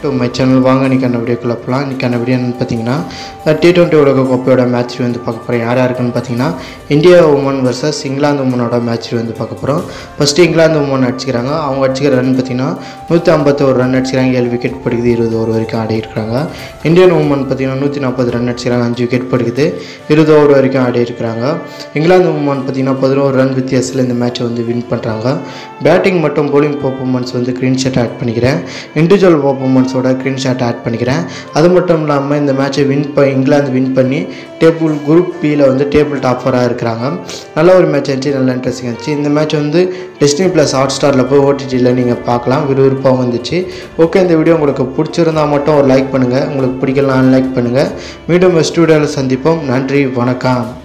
to my channel வாங்க இன்றைக்கான வீடியோக்குள்ள போகலாம் இன்றைக்கான வீடியோ என்னன்னு பார்த்தீங்கன்னா டி டுவெண்ட்டி உலக கோப்பையோட மேட்ச் வந்து பார்க்க போகிறோம் யார் யாருக்குன்னு பார்த்தீங்கன்னா இந்தியா உமன் வர்சஸ் இங்கிலாந்து உமனோட மேட்ச் வந்து பார்க்க போகிறோம் ஃபஸ்ட்டு இங்கிலாந்து உமன் அடிச்சுக்கிறாங்க அவங்க அடிச்சுக்கிற ரன் பார்த்தீங்கன்னா நூற்றி ஐம்பத்தோரு ரன் அடிச்சுக்கிறாங்க ஏழு விக்கெட் படிக்குது இருபது ஓவர் வரைக்கும் ஆடி இருக்கிறாங்க இந்தியன் உமன் பார்த்தீங்கன்னா நூற்றி நாற்பது ரன் அடிச்சுக்கிறாங்க அஞ்சு விக்கெட் படிக்குது இருபது ஓவர் வரைக்கும் ஆடி இருக்கிறாங்க இங்கிலாந்து உமன் பார்த்தீங்கன்னா பதினோரு ரன் வித்தியாசத்தில் இந்த மேட்ச்சை வந்து வின் பண்ணுறாங்க பேட்டிங் மற்றும் bowling பர்ஃபார்மன்ஸ் வந்து க்ரீன் ஷாட் ஆட் பண்ணிக்கிறேன் இண்டிவிஜுவல் பர்ஃபார்மன்ஸோட க்ரீன் ஷாட் ஆட் பண்ணிக்கிறேன் அது மட்டும் இல்லாமல் இந்த மேட்ச்சை வின் ப இங்கிலாந்து வின் பண்ணி டேபிள் குரூப் பியில் வந்து டேபிள் டாப்பராக இருக்கிறாங்க நல்ல ஒரு மேட்ச் இருந்துச்சு நல்ல இன்ட்ரெஸ்டிங் இருந்துச்சு இந்த மேட்ச் வந்து டிஸ்னி ப்ளஸ் ஹாட் ஸ்டாரில் போய் ஓடிடியில் நீங்கள் பார்க்கலாம் விறுவிறுப்பாக வந்துச்சு ஓகே இந்த வீடியோ உங்களுக்கு பிடிச்சிருந்தா மட்டும் ஒரு லைக் பண்ணுங்கள் உங்களுக்கு பிடிக்கலாம் லைக் பண்ணுங்கள் மீண்டும் ஸ்டூடியோவில் சந்திப்போம் நன்றி வணக்கம்